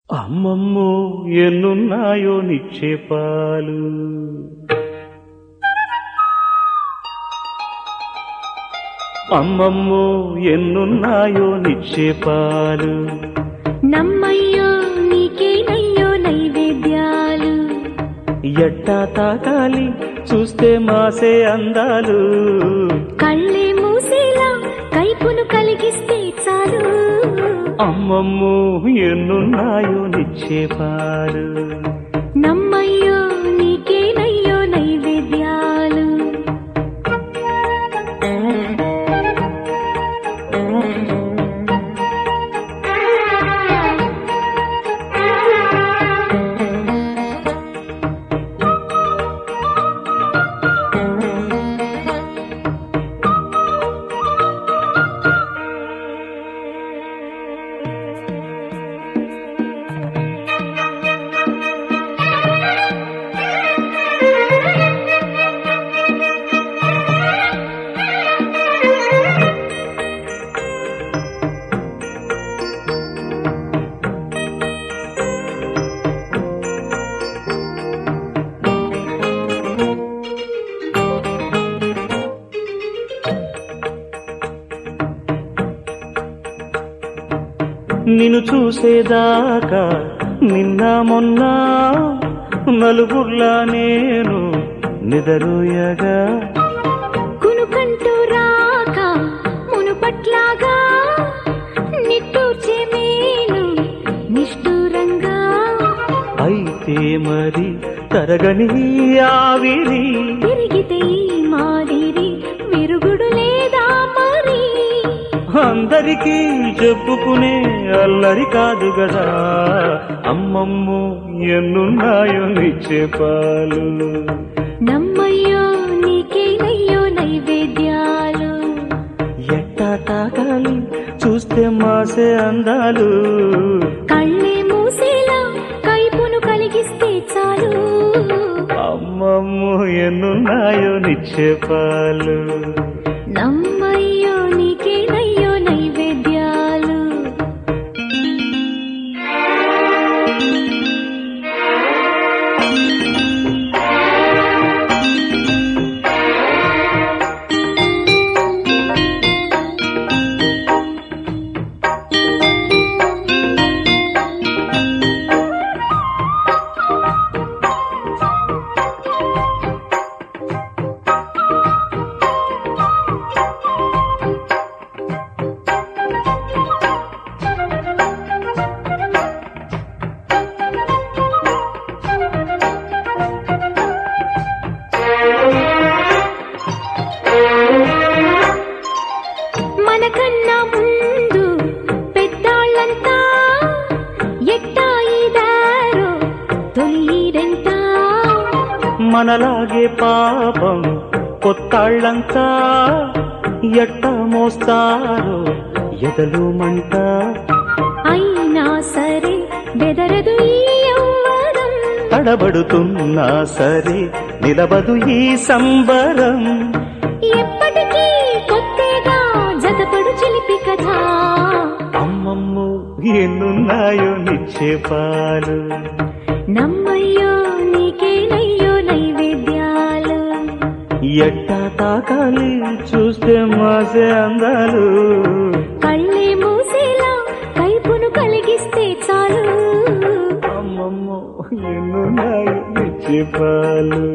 అమ్మమ్మో ఎన్నున్నాయో నిక్షేపాలు అమ్మమ్మో ఎన్నున్నాయో నిక్షేపాలు నమ్మయ్యో నీకేనయ్యో నైవేద్యాలు ఎట్టా తాకాలి చూస్తే మాసే అందాలు కళ్ళే మూసేలా కైపును కలిగిస్తే చాలు అమ్మమ్మో ఎన్నున్నాయో నిక్షేపాలు నమ్మయ్యో నీకేనయ్యో నైవేద్యాలు నిన్ను చూసేదాకా నిన్న మొన్న నలుగుర్లా నేను నిదరోయగా కునుకంటూ రాక మునుపట్లాగా నిట్టూర్చే మేను నిష్ఠూరంగా అయితే మరి తరగని ఆవిరి తిరిగితే ఈ మాదిరి విరుగుడు లేదా మరి అందరికీ చెప్పుకునే అల్లరి కాదు గదా అమ్మమ్మో ఎన్నున్నాయో నిక్షేపాలు నమ్మయ్యో నీకేనయ్యో నైవేద్యాలు ఎట్టా తాకాలి చూస్తే మాసే అందాలు కళ్ళే మూసేలా కైపును కలిగిస్తే చాలు అమ్మమ్మో ఎన్నున్నాయో నిక్షేపాలు నమ్మయ్యో నీకేనయ్యో నైవేద్యాలు మనకన్నా ముందు పెద్దాళ్ళంతా ఎట్టా ఇదారో తొలిరెంట మనలాగే పాపం కొత్తాళ్ళంతా ఎట్ట మోస్తారో ఎదలు మంట అయినా సరే బెదరదు ఈ యవ్వనం తడబడుతున్నా సరే నిలబదు ఈ సంబరం ఎప్పటికీ కొత్తగా జతపడు చిలిపి కథ అమ్మమ్మో ఎన్నున్నాయో నిక్షేపాలు నమ్మయ్యో నీకేనయ్యో నైవేద్యాలు ఎట్టా తాకాలి చూస్తే మాసే అందాలు కళ్ళే మూసేలా కైపును కలిగిస్తే చాలు అమ్మమ్మో ఎన్నున్నాయో నిక్షేపాలు